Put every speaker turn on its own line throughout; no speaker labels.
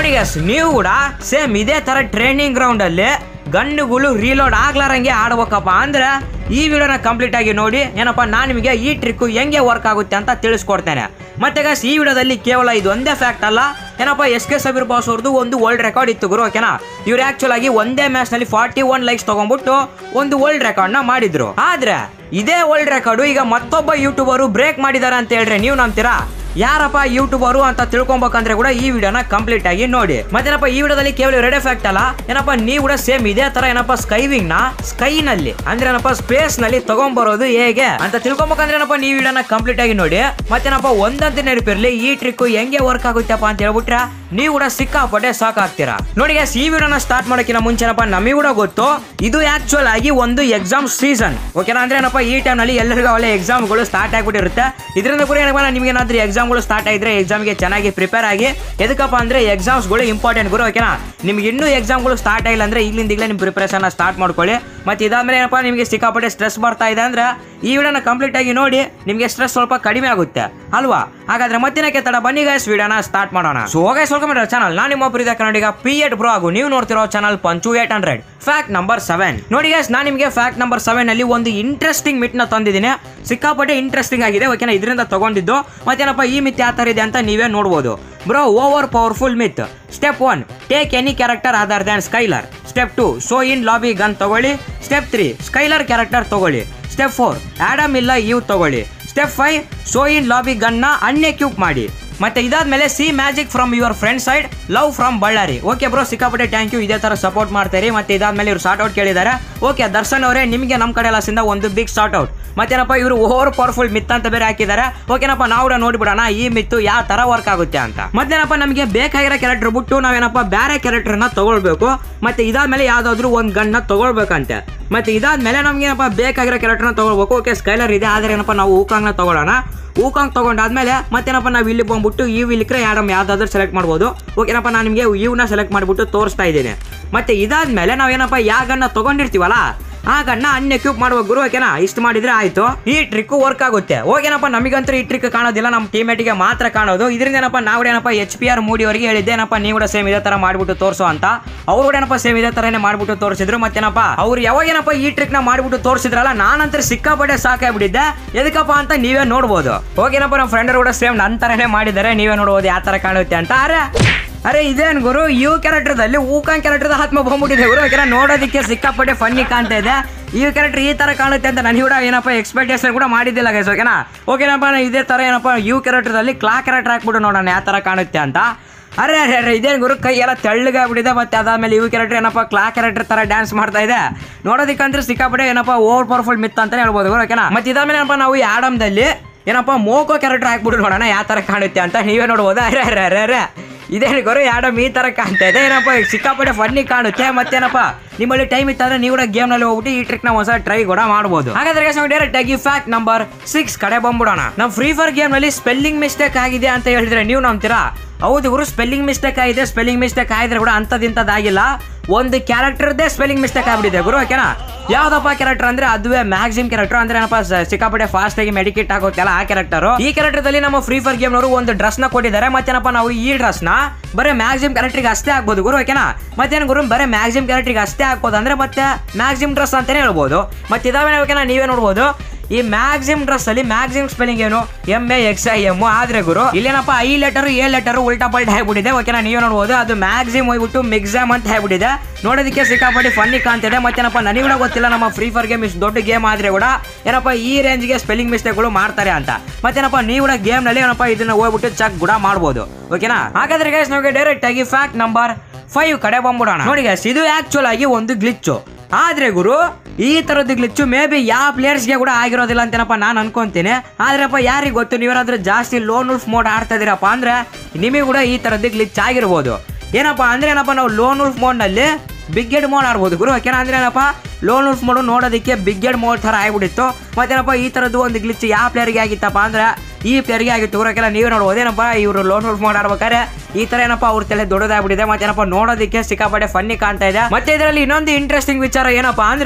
ನೋಡಿ ಗಸ್ ನೀವು ಕೂಡ ಸೇಮ್ ಇದೇ ತರ ಟ್ರೈನಿಂಗ್ ಗ್ರೌಂಡ್ ಅಲ್ಲಿ ಗನ್ನುಗಳು ರೀಲೋಡ್ ಆಗ್ಲಾರಂಗೆ ಆಡ್ಬೇಕಪ್ಪ ಅಂದ್ರೆ ಈ ವಿಡಿಯೋನ ಕಂಪ್ಲೀಟ್ ಆಗಿ ನೋಡಿ ಏನಪ್ಪ ನಾನು ನಿಮಗೆ ಈ ಟ್ರಿಕ್ ಹೆಂಗೆ ವರ್ಕ್ ಆಗುತ್ತೆ ಅಂತ ತಿಳಿಸ್ಕೊಡ್ತೇನೆ ಮತ್ತೆ ಗಸ್ ಈ ವಿಡಿಯೋದಲ್ಲಿ ಕೇವಲ ಇದು ಒಂದೇ ಫ್ಯಾಕ್ಟ್ ಅಲ್ಲ ಏನಪ್ಪ ಎಸ್ ಕೆ ಸಬೀರ್ ಬಾಸ್ ಅವ್ರದ್ದು ಒಂದು ವರ್ಲ್ಡ್ ರೆಕಾರ್ಡ್ ಇತ್ತು ಗುರು ಓಕೆನಾ ಇವ್ರು ಆಕ್ಚುಲ್ ಆಗಿ ಒಂದೇ ಮ್ಯಾಚ್ ನಲ್ಲಿ ಫಾರ್ಟಿ ಒನ್ ಲೈಕ್ಸ್ ತಗೊಂಡ್ಬಿಟ್ಟು ಒಂದು ವರ್ಲ್ಡ್ ರೆಕಾರ್ಡ್ ನ ಮಾಡಿದ್ರು ಆದ್ರೆ ಇದೇ ವರ್ಲ್ಡ್ ರೆಕಾರ್ಡ್ ಈಗ ಮತ್ತೊಬ್ಬ ಯೂಟ್ಯೂಬರು ಬ್ರೇಕ್ ಮಾಡಿದಾರೆ ಅಂತ ಹೇಳ್ರೆ ನೀವು ನಂಬ್ತೀರಾ ಯಾರಪ್ಪ ಯೂಟ್ಯೂಬರು ಅಂತ ತಿಳ್ಕೊಬೇಕಂದ್ರೆ ಕೂಡ ಈ ವಿಡಿಯೋನ ಕಂಪ್ಲೀಟ್ ಆಗಿ ನೋಡಿ ಮತ್ತೇನಪ್ಪ ಈ ವಿಡಿಯೋದಲ್ಲಿ ಕೇವಲ ಎರಡೇ ಫ್ಯಾಕ್ಟ್ ಅಲ್ಲ ಏನಪ್ಪ ನೀವು ಕೂಡ ಸೇಮ್ ಇದೇ ತರ ಏನಪ್ಪ ಸ್ಕೈವಿಂಗ್ ನ ಸ್ಕೈ ನಲ್ಲಿ ಅಂದ್ರೆ ಏನಪ್ಪ ಸ್ಪೇಸ್ ನಲ್ಲಿ ತಗೊಂಡ್ಬರೋದು ಹೇಗೆ ಅಂತ ತಿಳ್ಕೊಬೇಕಂದ್ರೆ ಏನಪ್ಪ ನೀವು ವಿಡಿಯೋನ ಕಂಪ್ಲೀಟ್ ಆಗಿ ನೋಡಿ ಮತ್ತೇನಪ್ಪ ಒಂದಂತ ನೆನಪಿರ್ಲಿ ಈ ಟ್ರಿಕ್ ಹೆಂಗೆ ವರ್ಕ್ ಆಗುತ್ತಪ್ಪ ಅಂತ ಹೇಳ್ಬಿಟ್ರೆ ನೀವು ಕೂಡ ಸಿಕ್ಕಾಪಟ್ಟೆ ಸಾಕಾಗ್ತೀರಾ ನೋಡಿ guys, ಈ ವಿಡಿಯೋನ ಸ್ಟಾರ್ಟ್ ಮಾಡೋಕ್ಕಿಂತ ಮುಂಚೆನಪ್ಪ ನಮಗೆ ಕೂಡ ಗೊತ್ತು ಇದು ಆಕ್ಚುಲ್ ಆಗಿ ಒಂದು ಎಕ್ಸಾಮ್ ಸೀಸನ್ ಓಕೆನಾ ಅಂದ್ರೆ ಏನಪ್ಪ ಈ ಟೈಮ್ ನಲ್ಲಿ ಎಲ್ಲರಿಗೂ ಒಳ್ಳೆ ಎಕ್ಸಾಮ್ಗಳು ಸ್ಟಾರ್ಟ್ ಆಗ್ಬಿಟ್ಟಿರುತ್ತೆ ಇದರಿಂದ ಕೂಡ ಏನಪ್ಪ ನಿಮ್ಗೆ ಏನಾದ್ರೂ ಎಕ್ಸಾಮ್ಗಳು ಸ್ಟಾರ್ಟ್ ಆಗಿದ್ರೆ ಎಕ್ಸಾಮ್ಗೆ ಚೆನ್ನಾಗಿ ಪ್ರಿಪೇರ್ ಆಗಿ ಎದಕ್ಕಪ್ಪ ಅಂದ್ರೆ ಎಕ್ಸಾಮ್ಸ್ಗಳು ಇಂಪಾರ್ಟೆಂಟ್ ಗುರು ಓಕೆನಾ ನಿಮ್ಗೆ ಇನ್ನೂ ಎಕ್ಸಾಮ್ಗಳು ಸ್ಟಾರ್ಟ್ ಆಗಿಲ್ಲ ಅಂದ್ರೆ ಈಗಲಿಂದ ಈಗಲೇ ನಿಮ್ಮ ಪ್ರಿಪರೇಷನ್ ಸ್ಟಾರ್ಟ್ ಮಾಡ್ಕೊಳ್ಳಿ ಮತ್ತೆ ಇದಾದ್ಮೇಲೆ ಏನಪ್ಪ ನಿಮಗೆ ಸಿಕ್ಕಾಪಟ್ಟೆ ಸ್ಟ್ರೆಸ್ ಬರ್ತಾ ಇದೆ ಅಂದ್ರೆ ಈ ವಿಡಿಯೋನ ಕಂಪ್ಲೀಟ್ ಆಗಿ ನೋಡಿ ನಿಮಗೆ ಸ್ಟ್ರೆಸ್ ಸ್ವಲ್ಪ ಕಡಿಮೆ ಆಗುತ್ತೆ ಅಲ್ವಾ ಹಾಗಾದ್ರೆ ಮತ್ತಿನಕ್ಕೆ ತಡ ಬನ್ನಿ ಗೈಸ್ ವಿಡಿಯೋನ ಸ್ಟಾರ್ಟ್ ಮಾಡೋಣ ಸೊ ಗೈಸ್ ವೆಲ್ಕಮ್ ಚಾನಲ್ ನಾನು ನಿಮ್ಮ ಪ್ರೀತಿಯ ಕನ್ನಡಿಗ ಪಿ ಎಟ್ ಬ್ರೋ ಹಾಗೂ ನೀವು ನೋಡ್ತಿರೋ ಚಾನಲ್ ಪಂಚು ಏಟ್ ಹಂಡ್ರೆಡ್ ಫ್ಯಾಕ್ಟ್ ನಂಬರ್ ಸೆವೆನ್ ನೋಡಿ ಗೈಸ್ ನಾನು ನಿಮಗೆ ಫ್ಯಾಕ್ಟ್ ನಂಬರ್ ಸೆವೆನ್ ಅಲ್ಲಿ ಒಂದು ಇಂಟ್ರೆಸ್ಟಿಂಗ್ ಮಿಟ್ ನ ತಂದಿದ್ದೀನಿ ಸಿಕ್ಕಾಪಟ್ಟೆ ಇಂಟ್ರೆಸ್ಟಿಂಗ್ ಆಗಿದೆ ಓಕೆನಾ ಇದರಿಂದ ತಗೊಂಡಿದ್ದು ಮತ್ತೇನಪ್ಪ ಈ ಮಿತ್ ಯಾವ ಥರ ಇದೆ ಅಂತ ನೀವೇ ನೋಡ್ಬೋದು bro over powerful myth step one take any character other than Skyler step two so in lobby gun ತಗೊಳ್ಳಿ ಸ್ಟೆಪ್ ತ್ರೀ ಸ್ಕೈಲರ್ ಕ್ಯಾರೆಕ್ಟರ್ ತಗೊಳ್ಳಿ ಸ್ಟೆಪ್ ಫೋರ್ ಆಡಮ್ ಇಲ್ಲ ಇವ್ ತಗೊಳ್ಳಿ step five so in lobby ಗನ್ನ unequip ಮಾಡಿ ಮತ್ತೆ ಇದಾದ್ಮೇಲೆ see magic from your friend side love from Ballari okay bro ಸಿಕ್ಕಾಪಟ್ಟೆ thank you ಇದೇ ತರ ಸಪೋರ್ಟ್ ಮಾಡ್ತಾರೆ ಮತ್ತೆ ಇದಾದ್ಮೇಲೆ ಇವ್ರು ಶಾರ್ಟ್ ಔಟ್ ಕೇಳಿದ್ದಾರೆ ಓಕೆ ದರ್ಶನ್ ಅವರೇ ನಿಮಗೆ ನಮ್ಮ ಕಡೆ ಲಾಸಿಂದ ಒಂದು ಬಿಗ್ ಶಾರ್ಟ್ ಔಟ್ ಮತ್ತೇನಪ್ಪ ಇವರು ಓವರ್ ಪವರ್ಫುಲ್ ಮಿತ್ ಅಂತ ಬೇರೆ ಹಾಕಿದ್ದಾರೆ ಓಕೆನಪ್ಪ ನಾವು ಕೂಡ ನೋಡ್ಬಿಡೋಣ ಈ ಮಿತ್ತು ಯಾವ ತರ ವರ್ಕ್ ಆಗುತ್ತೆ ಅಂತ ಮತ್ತೇನಪ್ಪ ನಮಗೆ ಬೇಕಾಗಿರೋ ಕ್ಯಾರೆಕ್ಟರ್ ಬಿಟ್ಟು ನಾವೇನಪ್ಪ ಬೇರೆ ಕ್ಯಾರೆಕ್ಟರ್ನ ತಗೊಳ್ಬೇಕು ಮತ್ತೆ ಇದಾದ್ಮೇಲೆ ಯಾವ್ದಾದ್ರು ಒಂದು ಗನ್ನ ತಗೊಳ್ಬೇಕಂತೆ ಮತ್ತೆ ಇದಾದ್ಮೇಲೆ ನಮ್ಗೆ ಏನಪ್ಪ ಬೇಕಾಗಿರೋ ಕ್ಯಾರೆಕ್ಟರ್ನ ತಗೊಳ್ಬೇಕು ಓಕೆ ಸ್ಕೈಲರ್ ಇದೆ ಆದ್ರೆ ಏನಪ್ಪ ನಾವು ಊಕಾಂಗ್ನ ತಗೊಳ್ಳೋಣ ಊಕಾಂಗ್ ತಗೊಂಡಾದ್ಮೇಲೆ ಮತ್ತೇನಪ್ಪ ನಾವು ಇಲ್ಲಿ ಬಂದ್ಬಿಟ್ಟು ಇವ್ ಇಲ್ಲಿಕ್ರೆ ಯಾರಮ್ಮ ಯಾವ್ದಾದ್ರು ಸೆಲೆಕ್ಟ್ ಮಾಡ್ಬೋದು ಓಕೆನಪ್ಪ ನಾನು ನಿಮಗೆ ಇವನ್ನ ಸೆಲೆಕ್ಟ್ ಮಾಡಿಬಿಟ್ಟು ತೋರಿಸ್ತಾ ಇದ್ದೀನಿ ಮತ್ತೆ ಇದಾದ್ಮೇಲೆ ನಾವೇನಪ್ಪ ಯಾವ ಗನ್ನ ತಗೊಂಡಿರ್ತೀವಲ್ಲ ಆ ಗನ್ನ ಅನ್ಎಕ್ಯೂಪ್ ಮಾಡುವ ಗುರು ಓಕೆನಾ ಇಷ್ಟು ಮಾಡಿದ್ರೆ ಆಯ್ತು ಈ ಟ್ರಿಕ್ ವರ್ಕ್ ಆಗುತ್ತೆ ಓಕೆನಪ್ಪ ನಮಗಂತೂ ಈ ಟ್ರಿಕ್ ಕಾಣೋದಿಲ್ಲ ನಮ್ಮ ಟೀಮೇಟಿಗೆ ಮಾತ್ರ ಕಾಣೋದು ಇದರಿಂದ ಏನಪ್ಪ ನಾವು ಏನಪ್ಪ ಎಚ್ ಪಿ ಆರ್ ಮೂಡಿ ಅವರಿಗೆ ಹೇಳಿದ್ದೇನಪ್ಪ ನೀವು ಕೂಡ ಸೇಮ್ ಇದೇ ತರ ಮಾಡ್ಬಿಟ್ಟು ತೋರಿಸು ಅಂತ ಅವ್ರು ಕೂಡ ಏನಪ್ಪ ಸೇಮ್ ಇದೇ ತರನೇ ಮಾಡ್ಬಿಟ್ಟು ತೋರಿಸಿದ್ರು ಮತ್ತೇನಪ್ಪ ಅವ್ರು ಯಾವಾಗೇನಪ್ಪ ಈ ಟ್ರಿಕ್ ನ ಮಾಡ್ಬಿಟ್ಟು ತೋರಿಸಿದ್ರಲ್ಲ ನಾನಂತರ ಸಿಕ್ಕಾಪಟ್ಟೆ ಸಾಕಾಗ್ಬಿಟ್ಟಿದ್ದೆ ಎದಕ್ಕಪ್ಪ ಅಂತ ನೀವೇ ನೋಡ್ಬೋದು ಓಕೆನಪ್ಪ ನಮ್ಮ ಫ್ರೆಂಡರು ಕೂಡ ಸೇಮ್ ನನ್ನ ತರನೇ ಮಾಡಿದ್ದಾರೆ ನೀವೇ ನೋಡ್ಬೋದು ಯಾವ ತರ ಕಾಣುತ್ತೆ ಅಂತ ಅರೆ ಅರೆ ಇದೇನ್ ಗುರು ಯು ಕ್ಯಾರೆಕ್ಟರ್ದಲ್ಲಿ ಊಕಾನ್ ಕ್ಯಾರೆಕ್ಟರ್ ಆತ್ಮ ಬಂದ್ಬಿಟ್ಟಿದೆ ಗುರು ಯಾಕಂದ್ರೆ ನೋಡೋದಕ್ಕೆ ಸಿಕ್ಕಾಪಟ್ಟೆ ಫನ್ನಿ ಕಾಣ್ತಾ ಇದೆ ಈ ಕ್ಯಾರೆಕ್ಟರ್ ಈ ತರ ಕಾಣುತ್ತೆ ಅಂತ ನನಗೆ ಕೂಡ ಏನಪ್ಪ ಎಕ್ಸ್ಪೆಕ್ಟೇಷನ್ ಕೂಡ ಮಾಡಿದ್ದಿಲ್ಲ ಗೈಸ್ ಓಕೆನಾ ಓಕೆನಪ್ಪ ನಾನು ಇದೇ ತರ ಏನಪ್ಪ ಯು ಕ್ಯಾರೆಕ್ಟರ್ದಲ್ಲಿ ಕ್ಲಾ ಕ್ಯಾರೆಕ್ಟರ್ ಹಾಕ್ಬಿಟ್ಟು ನೋಡೋಣ ಯಾವ ತರ ಕಾಣುತ್ತೆ ಅಂತ ಅರೆ ಅರೆ ಅರೆ ಇದೇನು ಗುರು ಕೈ ಎಲ್ಲ ತೆಳ್ಳಗಾಗ್ಬಿಟ್ಟಿದೆ ಮತ್ತೆ ಅದಾದ್ಮೇಲೆ ಇವು ಕ್ಯಾರೆಕ್ಟರ್ ಏನಪ್ಪ ಕ್ಲಾ ಕ್ಯಾರೆಕ್ಟರ್ ತರ ಡ್ಯಾನ್ಸ್ ಮಾಡ್ತಾ ಇದೆ ನೋಡೋದಕ್ಕಂದ್ರೆ ಸಿಕ್ಕಾಪಟ್ಟೆ ಏನಪ್ಪ ಓವರ್ ಪವರ್ಫುಲ್ ಮಿತ್ ಅಂತಾನೆ ಹೇಳ್ಬೋದು ಗುರು ಓಕೆನಾ ಮತ್ತೆ ಇದಾದ್ಮೇಲೆ ಏನಪ್ಪ ನಾವು ಈ ಆಡಮ್ದಲ್ಲಿ ಏನಪ್ಪ ಮೋಕೋ ಕ್ಯಾರೆಕ್ಟರ್ ಹಾಕ್ಬಿಟ್ಟು ನೋಡೋಣ ಯಾವ ತರ ಕಾಣುತ್ತೆ ಅಂತ ನೀವೇ ನೋಡ್ಬೋದು ಅರೆ ಅರೆ ಅರೆ ಅರೆ ಇದೇನು ಗುರು ಯಾಡಮ್ ಈ ತರ ಕಾಣ್ತಾ ಇದೆ ಏನಪ್ಪ ಸಿಕ್ಕಾಪಟ್ಟೆ ಫನ್ನಿ ಕಾಣುತ್ತೆ ಮತ್ತೇನಪ್ಪ ನಿಮ್ಮಲ್ಲಿ ಟೈಮ್ ಇತ್ತಂದ್ರೆ ನೀವು ಕೂಡ ಗೇಮ್ ನಲ್ಲಿ ಹೋಗ್ಬಿಟ್ಟು ಈ ಟ್ರಿಕ್ ನ ಒಂದ್ಸಲ ಟ್ರೈ ಕೂಡ ಮಾಡಬಹುದು ಹಾಗಾದ್ರೆ ನಾವು ಡೈರೆಕ್ಟ್ ಆಗಿ ಫ್ಯಾಕ್ಟ್ ನಂಬರ್ ಸಿಕ್ಸ್ ಕಡೆ ಬಂದ್ಬಿಡೋಣ ನಮ್ಮ ಫ್ರೀ ಫೈರ್ ಗೇಮ್ ನಲ್ಲಿ ಸ್ಪೆಲ್ಲಿಂಗ್ ಮಿಸ್ಟೇಕ್ ಆಗಿದೆ ಅಂತ ಹೇಳಿದ್ರೆ ನೀವು ನಂಬ್ತೀರಾ ಹೌದು ಗುರು ಸ್ಪೆಲ್ಲಿಂಗ್ ಮಿಸ್ಟೇಕ್ ಆಗಿದೆ ಸ್ಪೆಲ್ಲಿಂಗ್ ಮಿಸ್ಟೇಕ್ ಆಗಿದ್ರೆ ಕೂಡ ಅಂತದಿಂತದಾಗಿಲ್ಲ ಒಂದು ಕ್ಯಾರೆಕ್ಟರ್ದೇ ಸ್ಪೆಲ್ಲಿಂಗ್ ಮಿಸ್ಟೇಕ್ ಆಗ್ಬಿಟ್ಟಿದೆ ಗುರು ಓಕೆನಾ ಯಾವ್ದಪ್ಪ ಕ್ಯಾರೆಕ್ಟರ್ ಅಂದ್ರೆ ಅದುವೇ ಮ್ಯಾಕ್ಸಿಮ್ ಕ್ಯಾರೆಕ್ಟರ್ ಅಂದ್ರೆ ಏನಪ್ಪ ಸ- ಸಿಕ್ಕಾಪಟ್ಟೆ ಫಾಸ್ಟ್ ಆಗಿ ಮೆಡಿಕೇಟ್ ಆಗೋತ್ತಲ್ಲ ಆ ಕ್ಯಾರೆಕ್ಟರ್ ಈ ಕ್ಯಾರೆಕ್ಟರ್ ದಲ್ಲಿ ನಮ್ಮ ಫ್ರೀ ಫೈರ್ ಗೇಮ್ ನವರು ಒಂದು ಡ್ರೆಸ್ ನ ಕೊಟ್ಟಿದ್ದಾರೆ ಮತ್ತೇನಪ್ಪ ನಾವು ಈ ಡ್ರೆಸ್ ನ ಬರೀ ಮ್ಯಾಕ್ಸಿಮ್ ಕ್ಯಾರೆಕ್ಟರ್ಗೆ ಅಷ್ಟೇ ಆಗ್ಬೋದು ಗುರು ಓಕೆನಾ ಮತ್ತೇನು ಗುರು ಬರೀ ಮ್ಯಾಕ್ಸಿಮ್ ಕ್ಯಾರೆಕ್ಟರ್ಗೆ ಅಷ್ಟೇ ಹಾಕ್ಬೋದು ಅಂದ್ರೆ ಮತ್ತೆ ಮ್ಯಾಕ್ಸಿಮ್ ಡ್ರೆಸ್ ಅಂತಾನೆ ಹೇಳ್ಬೋದು ಮತ್ತೆ ಇದಾವೆ ಓಕೆನಾ ನೀವೇ ನೋಡ್ಬೋದು ಈ ಮ್ಯಾಕ್ಸಿಮ್ ಡ್ರೆಸ್ ಅಲ್ಲಿ ಮ್ಯಾಕ್ಸಿಮ್ ಸ್ಪೆಲ್ಲಿಂಗ್ ಏನು M A X I M ಆದ್ರೆ ಗುರು ಇಲ್ಲೇನಪ್ಪ ಐ ಲೆಟರ್ ಎ ಲೆಟರ್ ಉಲ್ಟಾ ಪಲ್ಟಾ ಆಗ್ಬಿಟ್ಟಿದೆ ಓಕೆನಾ ನೀವೇ ನೋಡ್ಬೋದು ಅದು ಮ್ಯಾಕ್ಸಿಮ್ ಹೋಗ್ಬಿಟ್ಟು ಮಿಕ್ಸಾಮ್ ಅಂತ ಹೇಳ್ಬಿಟ್ಟಿದೆ ನೋಡೋದಕ್ಕೆ ಸಿಕ್ಕಾಪಟ್ಟಿ ಫನ್ನಿ ಕಾಣ್ತಿದೆ ಮತ್ತೇನಪ್ಪ ನನಗೆ ಕೂಡ ಗೊತ್ತಿಲ್ಲ ನಮ್ಮ ಫ್ರೀ ಫೈರ್ ಗೇಮ್ ಇಷ್ಟು ದೊಡ್ಡ ಗೇಮ್ ಆದ್ರೆ ಕೂಡ ಏನಪ್ಪ ಈ ರೇಂಜ್ಗೆ ಸ್ಪೆಲ್ಲಿಂಗ್ ಮಿಸ್ಟೇಕ್ಗಳು ಮಾಡ್ತಾರೆ ಅಂತ ಮತ್ತೇನಪ್ಪ ನೀವು ಕೂಡ ಗೇಮ್ ನಲ್ಲಿ ಏನಪ್ಪ ಇದನ್ನ ಹೋಗ್ಬಿಟ್ಟು ಚೆಕ್ ಕೂಡ ಮಾಡ್ಬೋದು ಓಕೆನಾ ಹಾಗಾದ್ರೆ ಗೈಸ್ ನಮಗೆ ಡೈರೆಕ್ಟ್ ಆಗಿ ಫ್ಯಾಕ್ಟ್ ನಂಬರ್ ಫೈವ್ ಕಡೆ ಬಂದ್ಬಿಡೋಣ ನೋಡಿ ಗೈಸ್ ಇದು ಆಕ್ಚುಲ್ ಆಗಿ ಒಂದು ಗ್ಲಿಚ್ಚು ಆದ್ರೆ ಗುರು ಈ ತರದ್ದು ಗ್ಲಿಚ್ಚು ಮೇ ಬಿ ಯಾವ ಪ್ಲೇಯರ್ಸ್ಗೆ ಕೂಡ ಆಗಿರೋದಿಲ್ಲ ಅಂತೇನಪ್ಪ ನಾನು ಅನ್ಕೊಂತೀನಿ ಆದ್ರಪ್ಪ ಯಾರಿಗೆ ಗೊತ್ತು ನೀವೇನಾದ್ರೂ ಜಾಸ್ತಿ ಲೋನ್ ಉಲ್ಫ್ ಮೋಡ್ ಆಡ್ತಾ ಇದೀರಪ್ಪ ಅಂದ್ರೆ ನಿಮಗೆ ಕೂಡ ಈ ತರದ್ದು ಗ್ಲಿಚ್ ಆಗಿರ್ಬೋದು ಏನಪ್ಪ ಅಂದ್ರೆ ಏನಪ್ಪ ನಾವು ಲೋನ್ ಉಲ್ಫ್ ಮೋಡ್ನಲ್ಲಿ ಬಿಗ್ ಗೆಡ್ ಮೋಡ್ ಆಡ್ಬೋದು ಗುರು ಯಾಕೆನ ಅಂದ್ರೆ ಏನಪ್ಪ ಲೋನ್ ಉಲ್ಫ್ ಮೋಡ್ ನೋಡೋದಕ್ಕೆ ಬಿಗ್ ಗೆಡ್ ಮೋಡ್ ಥರ ಆಗ್ಬಿಟ್ಟಿತ್ತು ಮತ್ತೇನಪ್ಪ ಈ ಥರದ್ದು ಒಂದು ಗ್ಲಿಚ್ ಯಾವ ಪ್ಲೇಯರ್ಗೆ ಆಗಿತ್ತಪ್ಪ ಅಂದ್ರೆ ಈ ಪ್ಲೇಯರ್ಗೆ ಆಗಿತ್ತು ಗುರುಕೆಲ್ಲ ನೀವು ನೋಡ್ಬೋದು ಏನಪ್ಪ ಇವರು ಲೋನ್ ಉಲ್ಫ್ ಮೋಡ್ ಆಡ್ಬೇಕಾದ್ರೆ ಈ ತರ ಏನಪ್ಪ ಅವ್ರ ತಲೆ ದೊಡ್ಡದಾಗ್ಬಿಟ್ಟಿದೆ ಮತ್ತೇನಪ್ಪ ನೋಡೋದಕ್ಕೆ ಸಿಕ್ಕಾಪಟ್ಟೆ ಫನ್ನಿ ಕಾಣ್ತಾ ಇದೆ ಮತ್ತೆ ಇದರಲ್ಲಿ ಇನ್ನೊಂದು ಇಂಟ್ರೆಸ್ಟಿಂಗ್ ವಿಚಾರ ಏನಪ್ಪ ಅಂದ್ರೆ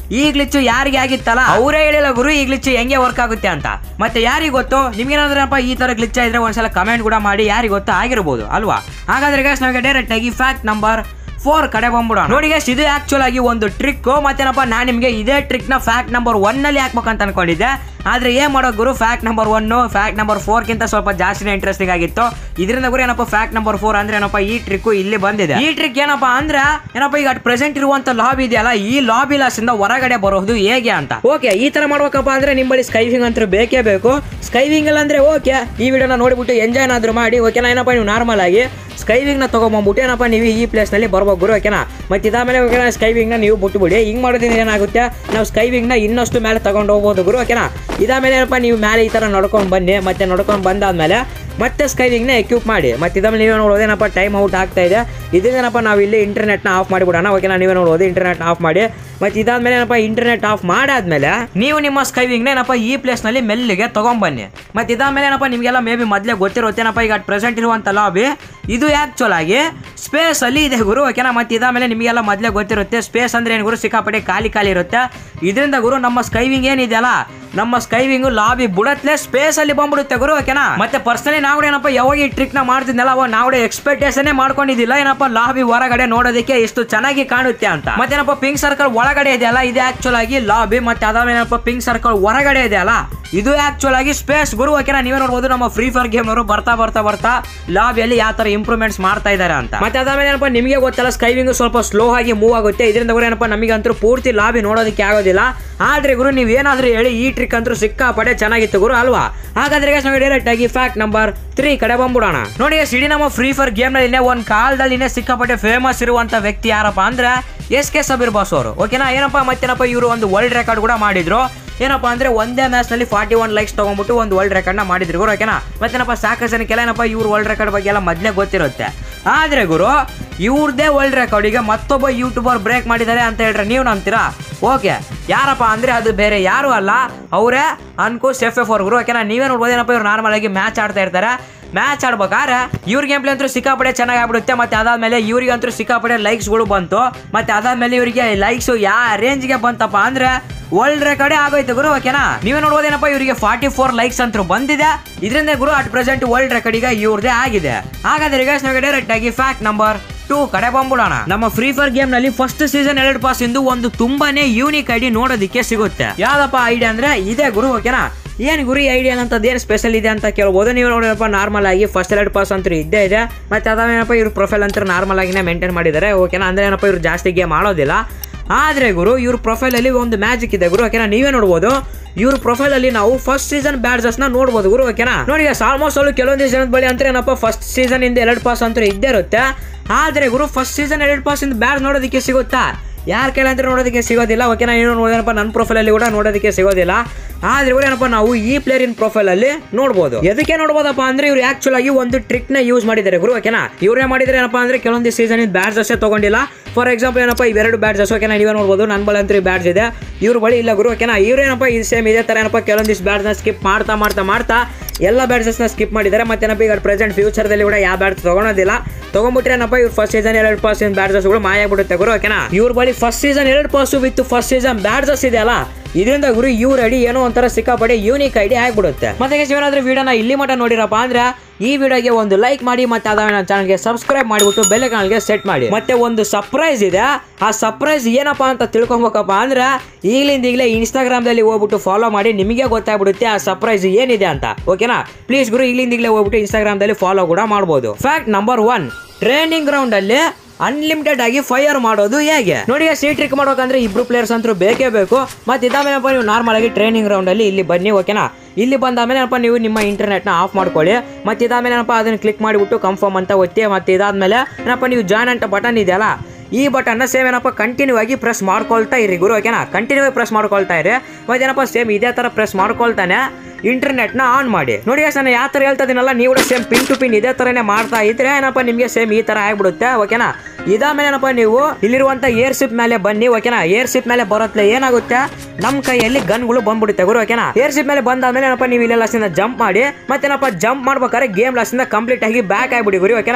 ಈ ಗ್ಲಿಚ್ಚು ಯಾರಿಗೆ ಆಗಿತ್ತಲ್ಲ ಅವರೇ ಹೇಳಿಲ್ಲ ಗುರು ಈ ಗ್ಲಿಚ್ಚು ಹೆಂಗೆ ವರ್ಕ್ ಆಗುತ್ತೆ ಅಂತ ಮತ್ತೆ ಯಾರಿಗೆ ಗೊತ್ತು ನಿಮ್ಗೇನಾದ್ರಪ್ಪ ಈ ತರ ಗ್ಲಿಚ್ ಇದ್ರೆ ಒಂದ್ಸಲ ಕಮೆಂಟ್ ಕೂಡ ಮಾಡಿ ಯಾರಿಗೆ ಗೊತ್ತು ಆಗಿರ್ಬೋದು ಅಲ್ವಾ ಹಾಗಾದ್ರೆ ಗೈಸ್ ನಮಗೆ ಡೈರೆಕ್ಟ್ ಆಗಿ ಫ್ಯಾಕ್ಟ್ ನಂಬರ್ ಫೋರ್ ಕಡೆ ಬಂದ್ಬಿಡೋಣ ನೋಡಿ ಗೈಸ್ ಇದು ಆಕ್ಚುಲ್ ಆಗಿ ಒಂದು ಟ್ರಿಕ್ ಮತ್ತೇನಪ್ಪ ನಾನು ನಿಮಗೆ ಇದೇ ಟ್ರಿಕ್ ನ ಫ್ಯಾಕ್ಟ್ ನಂಬರ್ ಒನ್ ನಲ್ಲಿ ಹಾಕ್ಬೇಕಂತ ಅನ್ಕೊಂಡಿದ್ದೆ ಆದ್ರೆ ಏನ್ ಮಾಡೋ ಗುರು fact number one fact number four ಗಿಂತ ಸ್ವಲ್ಪ ಜಾಸ್ತಿನೇ ಇಂಟ್ರೆಸ್ಟಿಂಗ್ ಆಗಿತ್ತು ಇದರಿಂದ ಗುರು ಏನಪ್ಪ ಫ್ಯಾಕ್ಟ್ ನಂಬರ್ ಫೋರ್ ಅಂದ್ರೆ ಏನಪ್ಪ ಈ ಟ್ರಿಕ್ ಇಲ್ಲಿ ಬಂದಿದೆ ಈ ಟ್ರಿಕ್ ಏನಪ್ಪ ಅಂದ್ರೆ ಏನಪ್ಪ ಈಗ ಪ್ರೆಸೆಂಟ್ ಇರುವಂತ ಲಾಬಿ ಇದೆಯಲ್ಲ ಈ ಲಾಬಿ ಲಾಸ್ ಇಂದ ಹೊರಗಡೆ ಬರೋದು ಹೇಗೆ ಅಂತ ಓಕೆ ಈ ತರ ಮಾಡ್ಬೇಕಪ್ಪ ಅಂದ್ರೆ ನಿಮ್ಮಲ್ಲಿ ಸ್ಕೈವಿಂಗ್ ಅಂತ ಬೇಕೇ ಬೇಕು ಸ್ಕೈವಿಂಗ್ ಇಲ್ಲ ಅಂದ್ರೆ ಓಕೆ ಈ ವಿಡಿಯೋನ ನೋಡ್ಬಿಟ್ಟು ಎಂಜಾಯ್ ಏನಾದ್ರು ಮಾಡಿ ಓಕೆನಾ ಏನಪ್ಪ ನೀವು ನಾರ್ಮಲ್ ಆಗಿ ಸ್ಕೈವಿಂಗ್ ನ ತಗೊಂಡ್ಬಂದ್ಬಿಟ್ಟು ಏನಪ್ಪ ನೀವು ಈ ಪ್ಲೇಸ್ ನಲ್ಲಿ ಬರ್ಬೇಕು ಗುರು ಓಕೆನಾ ಮತ್ತೆ ಇದಾದ್ಮೇಲೆ ಓಕೆನಾ ಸ್ಕೈವಿಂಗ್ ನ ನೀವು ಬಿಟ್ಬಿಡಿ ಹಿಂಗ್ ಮಾಡೋದ್ರಿಂದ ಏನಾಗುತ್ತೆ ನಾವು ಸ್ಕೈವಿಂಗ್ ನ ಇನ್ನಷ್ಟು ಮೇಲೆ ತಗೊಂಡು ಹೋಗ್ಬೋದು ಗುರು ಓಕೆನಾ ಇದಾದ್ಮೇಲೆ ಏನಪ್ಪ ನೀವು ಮೇಲೆ ಈ ತರ ನಡ್ಕೊಂಡು ಬನ್ನಿ ಮತ್ತೆ ನಡ್ಕೊಂಡು ಬಂದಾದ್ಮೇಲೆ ಮತ್ತೆ ಸ್ಕೈವಿಂಗ್ ನ ಎಕ್ಯೂಪ್ ಮಾಡಿ ಮತ್ತೆ ಇದಾದ್ಮೇಲೆ ನೀವೇ ನೋಡೋದು ಏನಪ್ಪ ಟೈಮ್ ಔಟ್ ಆಗ್ತಾ ಇದೆ ಇದರಿಂದನಪ್ಪ ನಾವು ಇಲ್ಲಿ ಇಂಟರ್ನೆಟ್ ನ ಆಫ್ ಮಾಡಿಬಿಡೋಣ ಓಕೆನಾ ನೀವೇ ನೋಡೋದು ಇಂಟರ್ನೆಟ್ ಆಫ್ ಮಾಡಿ ಮತ್ತೆ ಇದಾದ್ಮೇಲೆ ಏನಪ್ಪ ಇಂಟರ್ನೆಟ್ ಆಫ್ ಮಾಡಾದ್ಮೇಲೆ ನೀವು ನಿಮ್ಮ ಸ್ಕೈವಿಂಗ್ ಏನಪ್ಪ ಈ ಪ್ಲೇಸ್ ನಲ್ಲಿ ಮೆಲ್ಲಿಗೆ ತಗೊಂಬನ್ನಿ ಮತ್ತೆ ಇದಾದ್ಮೇಲೆ ಏನಪ್ಪ ನಿಮಗೆಲ್ಲ ಮೇ ಬಿ ಮೊದಲೇ ಗೊತ್ತಿರುತ್ತೇನಪ್ಪ ಈಗ ಪ್ರೆಸೆಂಟ್ ಇರುವಂತ ಲಾಬಿ ಇದು ಆಕ್ಚುಲ್ ಆಗಿ ಸ್ಪೇಸ್ ಅಲ್ಲಿ ಇದೆ ಗುರು ಓಕೆನಾ ಮತ್ತೆ ಇದಾದ್ಮೇಲೆ ನಿಮಗೆಲ್ಲ ಮೊದಲೇ ಗೊತ್ತಿರುತ್ತೆ ಸ್ಪೇಸ್ ಅಂದ್ರೆ ಏನು ಗುರು ಸಿಕ್ಕಾಪಟ್ಟೆ ಖಾಲಿ ಖಾಲಿ ಇರುತ್ತೆ ಇದರಿಂದ ಗುರು ನಮ್ಮ ಸ್ಕೈವಿಂಗ್ ಏನಿದೆಯಲ್ಲ ನಮ್ಮ ಸ್ಕೈವಿಂಗ್ ಲಾಬಿ ಬುಡತ್ಲೆ ಸ್ಪೇಸ್ ಅಲ್ಲಿ ಬಂದ್ಬಿಡುತ್ತೆ ಗುರು ಓಕೆನಾ ಮತ್ತೆ ಪರ್ಸನಲಿ ನಾವು ಏನಪ್ಪ ಯಾವಾಗ ಈ ಟ್ರಿಕ್ ನ ಮಾಡ್ತಿದ್ನಲ್ಲ ಅವಾಗ ನಾವು ಎಕ್ಸ್ಪೆಕ್ಟೇಷನ್ ಮಾಡ್ಕೊಂಡಿದ್ದಿಲ್ಲ ಏನಪ್ಪ ಲಾಬಿ ಹೊರಗಡೆ ನೋಡೋದಕ್ಕೆ ಎಷ್ಟು ಚೆನ್ನಾಗಿ ಕಾಣುತ್ತೆ ಅಂತ ಮತ್ತೇನಪ್ಪ ಪಿಂಕ್ ಸರ್ಕಲ್ ಒಳಗಡೆ ಇದೆಯಲ್ಲ ಇದು ಆಕ್ಚುಲ್ ಆಗಿ ಲಾಬಿ ಮತ್ತೆ ಅದಾದ್ಮೇಲೆ ಏನಪ್ಪ ಪಿಂಕ್ ಸರ್ಕಲ್ ಹೊರಗಡೆ ಇದೆಯಲ್ಲ ಇದು ಆಕ್ಚುಲ್ ಆಗಿ ಸ್ಪೇಸ್ ಗುರು ಓಕೆನಾ ನೀವೇ ನೋಡ್ಬೋದು ನಮ್ಮ ಫ್ರೀ ಫೈರ್ ಗೇಮ್ ಅವರು ಬರ್ತಾ ಬರ್ತಾ ಬರ್ತಾ ಲಾಬಿಯಲ್ಲಿ ಯಾವ ತರ ಇಂಪ್ರೂವ್ಮೆಂಟ್ಸ್ ಮಾಡ್ತಾ ಇದ್ದಾರೆ ಅಂತ ಮತ್ತೆ ಅದಾದ್ಮೇಲೆ ಏನಪ್ಪ ನಿಮಗೆ ಗೊತ್ತಲ್ಲ ಸ್ಕೈವಿಂಗ್ ಸ್ವಲ್ಪ ಸ್ಲೋ ಆಗಿ ಮೂವ್ ಆಗುತ್ತೆ ಇದರಿಂದ ಗುರು ಏನಪ್ಪ ನಮಗಂತೂ ಪೂರ್ತಿ ಲಾಬಿ ನೋಡೋದಕ್ಕೆ ಆಗೋದಿಲ್ಲ ಆದ್ರೆ ಗುರು ನೀವು ಏನಾದ್ರೂ ಹೇಳಿ ಈ ಟ್ರಿಕ್ ಅಂತೂ ಸಿಕ್ಕಾಪಡೆ ಚೆನ್ನಾಗಿತ್ತು ಗುರು ಅಲ್ವಾ ಹಾಗಾದ್ರೆ guys ನಾವು ಡೈರೆಕ್ಟ್ ಆಗಿ ಫ್ಯಾಕ್ಟ್ ನಂಬರ್ ತ್ರೀ ಕಡೆ ಬಂದ್ಬಿಡೋಣ ನೋಡಿ guys, ಇಡೀ ನಮ್ಮ ಫ್ರೀ ಫೈರ್ ಗೇಮ್ ನಲ್ಲಿ ಒಂದ್ ಕಾಲದಲ್ಲಿ ಸಿಕ್ಕಾಪಟ್ಟೆ ಫೇಮಸ್ ಇರುವಂತ ವ್ಯಕ್ತಿ ಯಾರಪ್ಪ ಅಂದ್ರೆ ಎಸ್ ಕೆ ಸಬೀರ್ ಬಾಸ್ ಅವರು ಓಕೆನಾ ಏನಪ್ಪ ಮತ್ತೇನಪ್ಪ ಇವರು ಒಂದು ವರ್ಲ್ಡ್ ರೆಕಾರ್ಡ್ ಕೂಡ ಮಾಡಿದ್ರು ಏನಪ್ಪ ಅಂದ್ರೆ ಒಂದೇ ಮ್ಯಾಚ್ ನಲ್ಲಿ ಫಾರ್ಟಿ ಒನ್ ಲೈಕ್ಸ್ ತಗೊಂಡ್ಬಿಟ್ಟು ಒಂದು ವರ್ಲ್ಡ್ ರೆಕಾರ್ಡ್ ನ ಮಾಡಿದ್ರು ಗುರು ಓಕೆನಾ ಮತ್ತೇನಪ್ಪ ಸಾಕಷ್ಟು ಜನಕ್ಕೆಲ್ಲ ಏನಪ್ಪ ಇವ್ರು ವರ್ಲ್ಡ್ ರೆಕಾರ್ಡ್ ಬಗ್ಗೆ ಎಲ್ಲ ಮೊದಲೇ ಗೊತ್ತಿರುತ್ತೆ ಆದ್ರೆ ಗುರು ಇವ್ರದೇ ವರ್ಲ್ಡ್ ರೆಕಾರ್ಡಿಗೆ ಮತ್ತೊಬ್ಬ ಯೂಟ್ಯೂಬರ್ ಬ್ರೇಕ್ ಮಾಡಿದ್ದಾರೆ ಅಂತ ಹೇಳ್ರೆ ನೀವು ನಂಬ್ತೀರಾ ಓಕೆ ಯಾರಪ್ಪ ಅಂದ್ರೆ ಅದು ಬೇರೆ ಯಾರು ಅಲ್ಲ ಅವರೇ ಅನ್ಕು ಸೆಫ್ ಎಫ್ ಅವ್ರ ಗುರು ಓಕೆನಾ ನೀವೇ ನೋಡ್ಬೋದು ಏನಪ್ಪ ಇವ್ರು ನಾರ್ಮಲ್ ಆಗಿ ಮ್ಯಾಚ್ ಆಡ್ತಾ ಇರ್ತಾರೆ ಮ್ಯಾಚ್ ಆಡ್ಬೇಕಾದ್ರೆ ಇವ್ರ ಗೇಮ್ ಪ್ಲೇ ಅಂತೂ ಸಿಕ್ಕಾಪಡೆ ಚೆನ್ನಾಗಿ ಆಗ್ಬಿಡುತ್ತೆ ಮತ್ತೆ ಅದಾದ್ಮೇಲೆ ಇವ್ರಿಗಂತೂ ಸಿಕ್ಕಾಪಡೆ ಲೈಕ್ಸ್ಗಳು ಬಂತು ಮತ್ತೆ ಅದಾದ್ಮೇಲೆ ಇವರಿಗೆ ಲೈಕ್ಸ್ ಯಾವ ರೇಂಜ್ಗೆ ಬಂತಪ್ಪ ಅಂದ್ರೆ ವರ್ಲ್ಡ್ ರೆಕಾರ್ಡೇ ಆಗೋಯ್ತು ಗುರು ಓಕೆನಾ ನೀವೇ ನೋಡ್ಬೋದೇನಪ್ಪ ಇವರಿಗೆ ಫಾರ್ಟಿ ಫೋರ್ ಲೈಕ್ಸ್ ಅಂತೂ ಬಂದಿದೆ ಇದರಿಂದ ಗುರು ಅಟ್ ಪ್ರೆಸೆಂಟ್ ವರ್ಲ್ಡ್ ರೆಕಾರ್ಡ್ ಈಗ ಇವ್ರದೇ ಆಗಿದೆ ಹಾಗಾದ್ರೆ guys ನಮಗೆ ಡೈರೆಕ್ಟ್ ಆಗಿ ಫ್ಯಾಕ್ಟ್ ನಂಬರ್ ಟೂ ಕಡೆ ಬಂದ್ಬಿಡೋಣ ನಮ್ಮ ಫ್ರೀ ಫೈರ್ ಗೇಮ್ ನಲ್ಲಿ ಫಸ್ಟ್ ಸೀಸನ್ ಎರಡು ಪಾಸ್ ಇಂದು ಒಂದು ತುಂಬಾನೇ ಯೂನಿಕ್ ಐಡಿ ನೋಡೋದಕ್ಕೆ ಸಿಗುತ್ತೆ ಯಾವ್ದಪ್ಪ ಐಡಿಯಾ ಅಂದ್ರೆ ಇದೇ ಗುರು ಓಕೆನಾ ಏನ್ ಗುರಿ ಐಡಿಯಾ ಅಂತದ್ದು ಏನು ಸ್ಪೆಷಲ್ ಇದೆ ಅಂತ ಕೇಳ್ಬೋದು ನೀವು ನೋಡಿರಪ್ಪ ನಾರ್ಮಲ್ ಆಗಿ ಫಸ್ಟ್ ಎರಡು ಪಾಸ್ ಅಂತೂ ಇದ್ದೇ ಇದೆ ಮತ್ತೆ ಅದಾವೇನಪ್ಪ ಇವ್ರ ಪ್ರೊಫೈಲ್ ಅಂತ ನಾರ್ಮಲ್ ಆಗಿನೇ ಮೇಂಟೈನ್ ಮಾಡಿದ್ದಾರೆ ಓಕೆನಾ ಅಂದ್ರೆ ಏನಪ್ಪ ಇವ್ರು ಜಾಸ್ತಿ ಗೇಮ್ ಆಡೋದಿಲ್ಲ ಆದ್ರೆ ಗುರು ಇವ್ರ ಪ್ರೊಫೈಲ್ ಅಲ್ಲಿ ಒಂದು ಮ್ಯಾಜಿಕ್ ಇದೆ ಗುರು ಓಕೆನಾ ನೀವೇ ನೋಡ್ಬೋದು ಇವ್ರ ಪ್ರೊಫೈಲ್ ಅಲ್ಲಿ ನಾವು ಫಸ್ಟ್ ಸೀಸನ್ ಬ್ಯಾಡ್ಜಸ್ ನ ನೋಡ್ಬೋದು ಗುರು ಓಕೆನಾ ನೋಡಿ ಆಲ್ಮೋಸ್ಟ್ ಅಲ್ಲಿ ಕೆಲವೊಂದಿಷ್ಟು ಜನದ ಬಳಿ ಅಂತ ಏನಪ್ಪ ಫಸ್ಟ್ ಸೀಸನ್ ಇಂದ ಎರಡು ಪಾಸ್ ಅಂತೂ ಇದ್ದೇ ಇರುತ್ತೆ ಆದ್ರೆ ಗುರು ಫಸ್ಟ್ ಸೀಸನ್ ಎರಡು ಪಾಸ್ ಇಂದ ಬ್ಯಾಡ್ ನೋಡೋದಕ್ಕೆ ಸಿಗುತ್ತಾ ಯಾರ ಕೈಲಿ ಅಂತ ನೋಡೋದಕ್ಕೆ ಸಿಗೋದಿಲ್ಲ ಓಕೆನಾ ಏನೋ ನೋಡೋದಪ್ಪ ನನ್ನ ಪ್ರೊಫೈಲಲ್ಲಿ ಕೂಡ ನೋಡೋದಕ್ಕೆ ಸಿಗೋದಿಲ್ಲ ಆದ್ರೆ ಇವ್ರು ಏನಪ್ಪ ನಾವು ಈ ಪ್ಲೇಯರ್ ಇನ್ ಪ್ರೊಫೈಲಲ್ಲಿ ನೋಡ್ಬೋದು ಎದಕ್ಕೆ ನೋಡ್ಬೋದಪ್ಪ ಅಂದ್ರೆ ಇವ್ರು ಆಕ್ಚುಲ್ ಆಗಿ ಒಂದು ಟ್ರಿಕ್ ನ ಯೂಸ್ ಮಾಡಿದ್ದಾರೆ ಗುರು ಓಕೆನಾ ಇವ್ರೇ ಮಾಡಿದ್ರೆ ಏನಪ್ಪ ಅಂದ್ರೆ ಕೆಲವೊಂದು ಸೀಸನ್ ಇನ್ ಬ್ಯಾಡ್ಸ್ ಅಷ್ಟೇ ತಗೊಂಡಿಲ್ಲ ಫಾರ್ ಎಕ್ಸಾಂಪಲ್ ಏನಪ್ಪ ಇವೆರಡು ಬ್ಯಾಡ್ಜಸ್ ಓಕೆನಾ ನೀವೇ ನೋಡ್ಬೋದು ನನ್ನ ಬಳಿ ಅಂತ ಬ್ಯಾಡ್ಸ್ ಇದೆ ಇವ್ರ ಬಳಿ ಇಲ್ಲ ಗುರು ಓಕೆನಾ ಇವ್ರೇನಪ್ಪ ಇದು ಸೇಮ್ ಇದೇ ತರ ಏನಪ್ಪ ಕೆಲವೊಂದಿಷ್ಟು ಬ್ಯಾಡ್ಸ್ನ ಸ್ಕಿಪ್ ಮಾಡ್ತಾ ಮಾಡ್ತಾ ಮಾಡ್ತಾ ಎಲ್ಲ ಬ್ಯಾಡ್ಸಸ್ನ ಸ್ಕಿಪ್ ಮಾಡಿದ್ದಾರೆ ಮತ್ತೇನಪ್ಪ ಈಗ ಪ್ರೆಸೆಂಟ್ ಫ್ಯೂಚರ್ದಲ್ಲಿ ಕೂಡ ಯಾವ ಬ್ಯಾಟ್ಸ್ ತಗೊಳೋದಿಲ್ಲ ತಗೊಂಡ್ಬಿಟ್ರೆ ಏನಪ್ಪ ಇವ್ರು ಫಸ್ಟ್ ಸೀಸನ್ ಎರಡು ಪಾಸ್ ಬ್ಯಾಡ್ಸಸ್ಗಳು ಮಾಯ ಆಗ್ಬಿಡುತ್ತೆ ಗುರು ಓಕೆನಾ ಇವ್ರ ಬಳಿ ಫಸ್ಟ್ ಸೀಸನ್ ಎರಡು pass with first season badges ಇದೆಯಲ್ಲ ಇದರಿಂದ ಗುರು ಇವ್ರ ಐಡಿ ಏನೋ ಒಂಥರ ಸಿಕ್ಕಾಪಡೆ ಯೂನಿಕ್ ಐಡಿ ಆಗ್ಬಿಡುತ್ತೆ ಮತ್ತೆ guys, ಏನಾದ್ರೂ ವಿಡಿಯೋನ ಇಲ್ಲಿ ಮಟ್ಟ ನೋಡಿರಪ್ಪ ಅಂದ್ರೆ ಈ ವಿಡಿಯೋಗೆ ಒಂದು ಲೈಕ್ ಮಾಡಿ ಮತ್ತೆ ಅದಾವೆ ನನ್ನ ಚಾನಲ್ಗೆ ಸಬ್ಸ್ಕ್ರೈಬ್ ಮಾಡಿಬಿಟ್ಟು ಬೆಲೆ ಚಾನಲ್ಗೆ ಸೆಟ್ ಮಾಡಿ ಮತ್ತೆ ಒಂದು ಸರ್ಪ್ರೈಸ್ ಇದೆ ಆ ಸರ್ಪ್ರೈಸ್ ಏನಪ್ಪಾ ಅಂತ ತಿಳ್ಕೊಬೇಕಪ್ಪ ಅಂದ್ರೆ ಈಗಲಿಂದ ಈಗಲೇ ಇನ್ಸ್ಟಾಗ್ರಾಮ್ದಲ್ಲಿ ಹೋಗ್ಬಿಟ್ಟು ಫಾಲೋ ಮಾಡಿ ನಿಮಗೆ ಗೊತ್ತಾಗ್ಬಿಡುತ್ತೆ ಆ ಸರ್ಪ್ರೈಸ್ ಏನಿದೆ ಅಂತ ಓಕೆನಾ ಪ್ಲೀಸ್ ಗುರು ಈಗಲಿಂದ ಈಗಲೇ ಹೋಗ್ಬಿಟ್ಟು ಇನ್ಸ್ಟಾಗ್ರಾಮ್ದಲ್ಲಿ ಫಾಲೋ ಕೂಡ ಮಾಡ್ಬೋದು fact number one training ground ಅಲ್ಲಿ ಅನ್ಲಿಮಿಟೆಡ್ ಆಗಿ ಫೈರ್ ಮಾಡೋದು ಹೇಗೆ ನೋಡಿ ಸಿ ಟ್ರಿಕ್ ಮಾಡ್ಬೇಕಂದ್ರೆ ಇಬ್ರು ಪ್ಲೇಯರ್ಸ್ ಅಂತೂ ಬೇಕೇ ಬೇಕು ಮತ್ತೆ ಇದಾದ್ಮೇಲೆ ನೀವು ನಾರ್ಮಲ್ ಆಗಿ ಟ್ರೈನಿಂಗ್ ಗ್ರೌಂಡ್ ಅಲ್ಲಿ ಇಲ್ಲಿ ಬನ್ನಿ ಓಕೆನಾ ಇಲ್ಲಿ ಬಂದಾದ್ಮೇಲೆ ಏನಪ್ಪ ನೀವು ನಿಮ್ಮ ಇಂಟರ್ನೆಟ್ ನ ಆಫ್ ಮಾಡ್ಕೊಳ್ಳಿ ಮತ್ತೆ ಇದಾದ್ಮೇಲೆ ಏನಪ್ಪ ಅದನ್ನ ಕ್ಲಿಕ್ ಮಾಡಿಬಿಟ್ಟು ಕನ್ಫರ್ಮ್ ಅಂತ ಒತ್ತಿ ಮತ್ತೆ ಇದಾದ್ಮೇಲೆ ಏನಪ್ಪ ನೀವು ಜಾಯ್ನ್ ಅಂತ ಬಟನ್ ಇದೆಯಲ್ಲ ಈ ಬಟನ್ನ ಸೇಮ್ ಏನಪ್ಪ ಕಂಟಿನ್ಯೂ ಆಗಿ ಪ್ರೆಸ್ ಮಾಡ್ಕೊಳ್ತಾ ಇರಿ ಗುರು ಓಕೆನಾ ಕಂಟಿನ್ಯೂ ಆಗಿ ಪ್ರೆಸ್ ಮಾಡ್ಕೊಳ್ತಾ ಇರಿ ಮತ್ತೆ ಏನಪ್ಪ ಸೇಮ್ ಇದೇ ತರ ಪ್ರೆಸ್ ಮಾಡ್ಕೊಳ್ತಾನೆ ಇಂಟರ್ನೆಟ್ ನ ಆನ್ ಮಾಡಿ ನೋಡಿ guys, ನಾನು ಯಾವ ತರ ಹೇಳ್ತಾ ಇದೀನಲ್ಲ ನೀವು ಕೂಡ ಸೇಮ್ ಪಿನ್ ಟು ಪಿನ್ ಇದೇ ತರನೇ ಮಾಡ್ತಾ ಇದ್ರೆ ಏನಪ್ಪ ನಿಮಗೆ ಸೇಮ್ ಈ ತರ ಆಗ್ಬಿಡುತ್ತೆ ಓಕೆನಾ ಇದಾದ್ಮೇಲೆ ಏನಪ್ಪ ನೀವು ಇಲ್ಲಿರುವಂತ ಏರ್ ಶಿಪ್ ಮೇಲೆ ಬನ್ನಿ ಓಕೆನಾ ಏರ್ ಶಿಪ್ ಮೇಲೆ ಬರೋತ್ಲೆ ಏನಾಗುತ್ತೆ ನಮ್ಮ ಕೈಯಲ್ಲಿ ಗನ್ಗಳು ಬಂದ್ಬಿಡುತ್ತೆ ಗುರು ಓಕೆನಾ ಏರ್ ಶಿಪ್ ಮೇಲೆ ಬಂದಾದ್ಮೇಲೆ ಏನಪ್ಪ ನೀವು ಇಲ್ಲೆಲ್ಲ ಜಂಪ್ ಮಾಡಿ ಮತ್ತೇನಪ್ಪ ಜಂಪ್ ಮಾಡ್ಬೇಕಾದ್ರೆ ಗೇಮ್ ಲಾಸ್ಟಿಂದ ಕಂಪ್ಲೀಟ್ ಆಗಿ ಬ್ಯಾಕ್ ಆಗ್ಬಿಡಿ ಗುರಿ ಓಕೆನಾ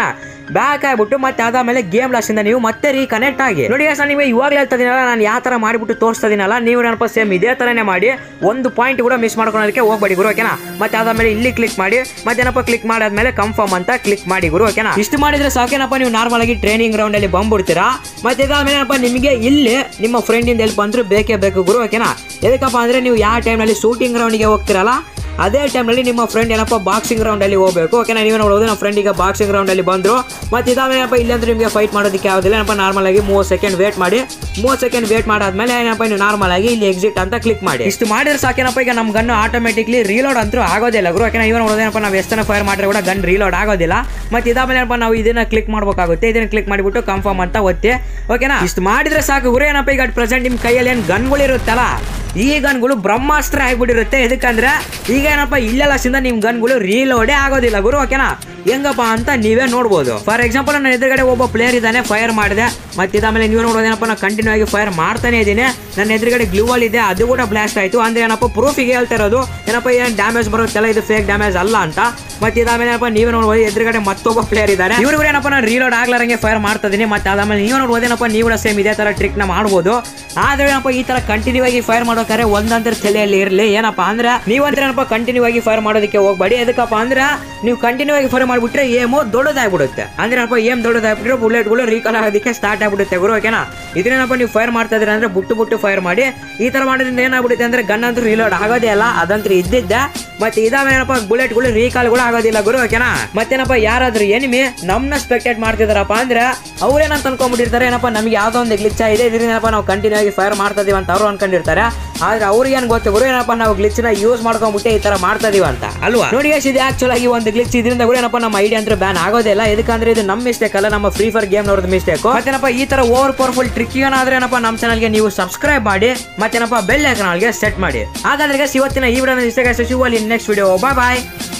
ಬ್ಯಾಕ್ ಆಗ್ಬಿಟ್ಟು ಮತ್ತೆ ಅದಾದ್ಮೇಲೆ ಗೇಮ್ ಲಾಸ್ಟ್ ಇಂದ ನೀವು ಮತ್ತೆ ರೀಕನೆಕ್ಟ್ ಆಗಿ ನೋಡಿ guys, ನಾನು ನಿಮಗೆ ಇವಾಗಲೇ ಹೇಳ್ತಾ ಇದೀನಲ್ಲ ನಾನು ಯಾವ ತರ ಮಾಡಿಬಿಟ್ಟು ತೋರಿಸ್ತಾ ಇದೀನಲ್ಲ ನೀವು ಏನಪ್ಪ ಸೇಮ್ ಇದೇ ತರನೇ ಮಾಡಿ ಒಂದು ಪಾಯಿಂಟ್ ಕೂಡ ಮಿಸ್ ಮಾಡ್ಕೊಳೋದಕ್ಕೆ ಹೋಗ್ಬೇಡಿ ಗುರು ಓಕೆನಾ ಮತ್ತೆ ಅದಾದ್ಮೇಲೆ ಇಲ್ಲಿ ಕ್ಲಿಕ್ ಮಾಡಿ ಮತ್ತೆ ಏನಪ್ಪ ಕ್ಲಿಕ್ ಮಾಡಾದ್ಮೇಲೆ ಕನ್ಫರ್ಮ್ ಅಂತ ಕ್ಲಿಕ್ ಮಾಡಿ ಗುರು ಓಕೆನಾ ಇಷ್ಟು ಮಾಡಿದ್ರೆ ಸಾಕೇನಪ್ಪ ನೀವು ನಾರ್ಮಲ್ ಆಗಿ ಟ್ರೈನಿಂಗ್ ಗ್ರೌಂಡ್ ಅಲ್ಲಿ ಬಂದ್ಬಿಡ್ತೀರಾ ಮತ್ತೆ ಇದಾದ್ಮೇಲೆ ಏನಪ್ಪ ನಿಮಗೆ ಇಲ್ಲಿ ನಿಮ್ಮ ಫ್ರೆಂಡ್ ಇಂದ ಹೆಲ್ಪ್ ಬಂದ್ರೆ ಬೇಕೇ ಬೇಕು ಗುರು ಓಕೆನಾ ಎದಕ್ಕಪ್ಪ ಅಂದ್ರೆ ನೀವು ಯಾವ ಟೈಮ್ನಲ್ಲಿ ಶೂಟಿಂಗ್ ಗ್ರೌಂಡ್ಗೆ ಹೋಗ್ತಿರಲ್ಲ ಅದೇ ಟೈಮ್ನಲ್ಲಿ ನಿಮ್ಮ ಫ್ರೆಂಡ್ ಏನಪ್ಪ ಬಾಕ್ಸಿಂಗ್ ಗ್ರೌಂಡಲ್ಲಿ ಹೋಗಬೇಕು ಓಕೆನಾ ನೀವೇ ನೋಡೋದು ನಮ್ಮ ಫ್ರೆಂಡ್ ಈಗ ಬಾಕ್ಸಿಂಗ್ ಗ್ರೌಂಡಲ್ಲಿ ಬಂದರು ಮತ್ತೆ ಇದಾದ್ಮೇಲೆ ಏನಪ್ಪ ಇಲ್ಲಂದ್ರೆ ನಿಮಗೆ ಫೈಟ್ ಮಾಡೋದಕ್ಕೆ ಯಾವುದಿಲ್ಲ ಏನಪ್ಪ ನಾರ್ಮಲ್ ಆಗಿ ಮೂವತ್ತು ಸೆಕೆಂಡ್ ವೇಟ್ ಮಾಡಿ ಮೂವತ್ತು ಸೆಕೆಂಡ್ ವೇಟ್ ಮಾಡಾದ್ಮೇಲೆ ಏನಪ್ಪ ನೀವು ನಾರ್ಮಲ್ ಆಗಿ ಇಲ್ಲಿ ಎಕ್ಸಿಟ್ ಅಂತ ಕ್ಲಿಕ್ ಮಾಡಿ ಇಷ್ಟು ಮಾಡಿದ್ರೆ ಸಾಕೇನಪ್ಪ ಈಗ ನಮ್ಮ ಗನ್ ಆಟೋಮೆಟಿಕ್ಲಿ ರೀಲೋಡ್ ಅಂತೂ ಆಗೋದಿಲ್ಲ ಗುರು ಓಕೆನಾ ಇವನು ನೋಡೋದೇನಪ್ಪ ನಾವು ಎಷ್ಟನ್ನ ಫೈರ್ ಮಾಡಿದ್ರೆ ಕೂಡ ಗನ್ ರೀಲೋಡ್ ಆಗೋದಿಲ್ಲ ಮತ್ತೆ ಇದಾದ್ಮೇಲೆ ಏನಪ್ಪ ನಾವು ಇದನ್ನ ಕ್ಲಿಕ್ ಮಾಡ್ಬೇಕಾಗುತ್ತೆ ಇದನ್ನ ಕ್ಲಿಕ್ ಮಾಡಿಬಿಟ್ಟು ಕನ್ಫರ್ಮ್ ಅಂತ ಒತ್ತಿ ಓಕೆನಾ ಇಷ್ಟು ಮಾಡಿದ್ರೆ ಸಾಕು ಗುರು ಏನಪ್ಪ ಈಗ ಪ್ರೆಸೆಂಟ್ ನಿಮ್ಮ ಕೈಯಲ್ಲಿ ಏನು ಗನ್ಗಳಿರುತ್ತಲ್ಲ ಈ ಗನ್ಗಳು ಬ್ರಹ್ಮಾಸ್ತ್ರ ಆಗ್ಬಿಟ್ಟಿರುತ್ತೆ ಎದಕ್ಕಂದ್ರೆ ಈಗ ಏನಪ್ಪ ಇಲ್ಲೆಲ್ಲ ಸಿಂದ ನಿಮ್ ಗನ್ಗಳು ರೀಲೋಡೇ ಆಗೋದಿಲ್ಲ ಗುರು ಓಕೆನಾ ಹೆಂಗಪ್ಪ ಅಂತ ನೀವೇ ನೋಡ್ಬೋದು ಫಾರ್ ಎಕ್ಸಾಂಪಲ್ ನನ್ನ ಎದುರುಗಡೆ ಒಬ್ಬ ಪ್ಲೇಯರ್ ಇದ್ದಾನೆ ಫೈರ್ ಮಾಡಿದೆ ಮತ್ತೆ ಇದಾದ್ಮೇಲೆ ನೀವು ನೋಡೋದೇನಪ್ಪ ನಾನು ಕಂಟಿನ್ಯೂ ಆಗಿ ಫೈರ್ ಮಾಡ್ತಾನೆ ಇದ್ದೀನಿ ನನ್ನ ಎದುರುಗಡೆ ಗ್ಲೂವಲ್ ಇದೆ ಅದು ಕೂಡ ಬ್ಲಾಸ್ಟ್ ಆಯ್ತು ಅಂದ್ರೆ ಏನಪ್ಪ ಪ್ರೂಫಿಗೆ ಹೇಳ್ತಾ ಇರೋದು ಏನಪ್ಪ ಏನು ಡ್ಯಾಮೇಜ್ ಬರುತ್ತಲ್ಲ ಇದು ಫೇಕ್ ಡ್ಯಾಮೇಜ್ ಅಲ್ಲ ಅಂತ ಮತ್ತೆ ಇದಾದ್ಮೇಲೆ ಏನಪ್ಪ ನೀವೇ ನೋಡ್ಬೋದು ಎದುರುಗಡೆ ಮತ್ತೊಬ್ಬ ಪ್ಲೇಯರ್ ಇದ್ದಾರೆ ಇವರು ಏನಪ್ಪ ನಾನು ರೀಲೋಡ್ ಆಗ್ಲಾರಂಗೆ ಫೈರ್ ಮಾಡ್ತಾ ಇದೀನಿ ಮತ್ತೆ ಅದಾದ್ಮೇಲೆ ನೀವು ನೋಡ್ಬೋದೇನಪ್ಪ ನೀವು ಕೂಡ ಸೇಮ್ ಇದೇ ತರ ಟ್ರಿಕ್ ನ ಮಾಡ್ಬೋದು ಆದ್ರೆ ಏನಪ್ಪ ಈ ತರ ಕಂಟಿನ್ಯೂ ಆಗಿ ಫೈರ್ ಮಾಡೋಕಾರೆ ಒಂದಂತರ ತಲೆಯಲ್ಲಿ ಇರಲಿ ಏನಪ್ಪ ಅಂದ್ರೆ ನೀವಂದ್ರೆ ಏನಪ್ಪ ಕಂಟಿನ್ಯೂ ಆಗಿ ಫೈರ್ ಮಾಡೋದಕ್ಕೆ ಹೋಗ್ಬೇಡಿ ಎದಕ್ಕಪ್ಪ ಅಂದ್ರೆ ನೀವು ಕಂಟಿನ್ಯೂ ಆಗಿ ಫೈರ್ ಮಾಡ್ಬಿಟ್ರೆ ಏಮು ದೊಡ್ಡದಾಗ್ಬಿಡುತ್ತೆ ಅಂದ್ರೆ ಏನಪ್ಪ ಏಮ್ ದೊಡ್ಡದಾಗ್ಬಿಟ್ರೆ ಬುಲೆಟ್ಗಳು ರೀಕಾಲ್ ಆಗೋದಕ್ಕೆ ಸ್ಟಾರ್ಟ್ ಆಗ್ಬಿಡುತ್ತೆ ಗುರು ಓಕೆನಾ ಇದನ್ನೇನಪ್ಪ ನೀವು ಫೈರ್ ಮಾಡ್ತಾ ಇದೀರ ಅಂದ್ರೆ ಬುಟ್ಟು ಬುಟ್ಟು ಫೈರ್ ಮಾಡಿ ಈ ತರ ಮಾಡೋದ್ರಿಂದ ಏನಾಗ್ಬಿಡುತ್ತೆ ಅಂದ್ರೆ ಗನ್ ಅಂತೂ ರೀಲೋಡ್ ಆಗೋದೇ ಅಲ್ಲ ಅದಂತೂ ಇದ್ದಿದ್ದೆ ಮತ್ತೆ ಇದಾವೇನಪ್ಪ ಬುಲೆಟ್ಗಳು ರೀಕಾಲ್ಗಳು ಆಗೋದಿಲ್ಲ ಗುರು ಓಕೆನಾ ಮತ್ತೇನಪ್ಪ ಯಾರಾದ್ರೂ ಎನಿಮಿ ನಮ್ನ ಸ್ಪೆಕ್ಟೇಟ್ ಮಾಡ್ತಿದಾರಪ್ಪ ಅಂದ್ರೆ ಅವ್ರೇನಂತ ಅನ್ಕೊಂಡ್ಬಿಟ್ಟಿರ್ತಾರೆ ಏನಪ್ಪ ನಮ್ಗೆ ಯಾವ್ದೋ ಒಂದು ಗ್ಲಿಚ್ ಇದೆ ಇದರಿಂದ ಏನಪ್ಪ ನಾವು ಕಂಟಿನ್ಯೂ ಆಗಿ ಫೈರ್ ಮಾಡ್ತಾ ಇದೀವಿ ಅಂತ ಅವರು ಅನ್ಕೊಂಡಿರ್ತಾರೆ ಆದ್ರೆ ಅವ್ರಿಗೆ ಏನ್ ಗೊತ್ತು ಗುರು ಏನಪ್ಪ ನಾವು ಗ್ಲಿಚ್ ನ ಯೂಸ್ ಮಾಡ್ಕೊಂಡ್ಬಿಟ್ಟೆ ಈ ತರ ಮಾಡ್ತಾ ಇದೀವಿ ಅಂತ ಅಲ್ವಾ ನೋಡಿ guys, ಇದು ಆಕ್ಚುಲ್ ಆಗಿ ಒಂದು ಗ್ಲಿಚ್ ಇದರಿಂದ ಕೂಡ ಏನಪ್ಪ ನಮ್ಮ ಐಡಿಯಾ ಅಂದ್ರೆ ಬ್ಯಾನ್ ಆಗೋದಿಲ್ಲ ಇದಕ್ಕಂದ್ರೆ ಇದು ನಮ್ಮ ಮಿಸ್ಟೇಕ್ ಅಲ್ಲ ನಮ್ಮ ಫ್ರೀ ಫೈರ್ ಗೇಮ್ ನೋಡೋದು ಮಿಸ್ಟೇಕ್ ಮತ್ತೇನಪ್ಪ ಈ ತರ ಓವರ್ ಪವರ್ಫುಲ್ ಟ್ರಿಕ್ ಏನಾದ್ರೆ ಏನಪ್ಪ ನಮ್ಮ ಚಾನಲ್ಗೆ ನೀವು ಸಬ್ಸ್ಕ್ರೈಬ್ ಮಾಡಿ ಮತ್ತೇನಪ್ಪ ಬೆಲ್ ಐಕನ್ ಸೆಟ್ ಮಾಡಿ ಹಾಗಾದ್ರೆ guys, ಇವತ್ತಿನ ಈ ವಿಡಿಯೋನ ಇಷ್ಟ ಶಿವಲ್ಲಿ ನೆಕ್ಸ್ಟ್ ವಿಡಿಯೋ ಬಾಯ್ ಬಾಯ್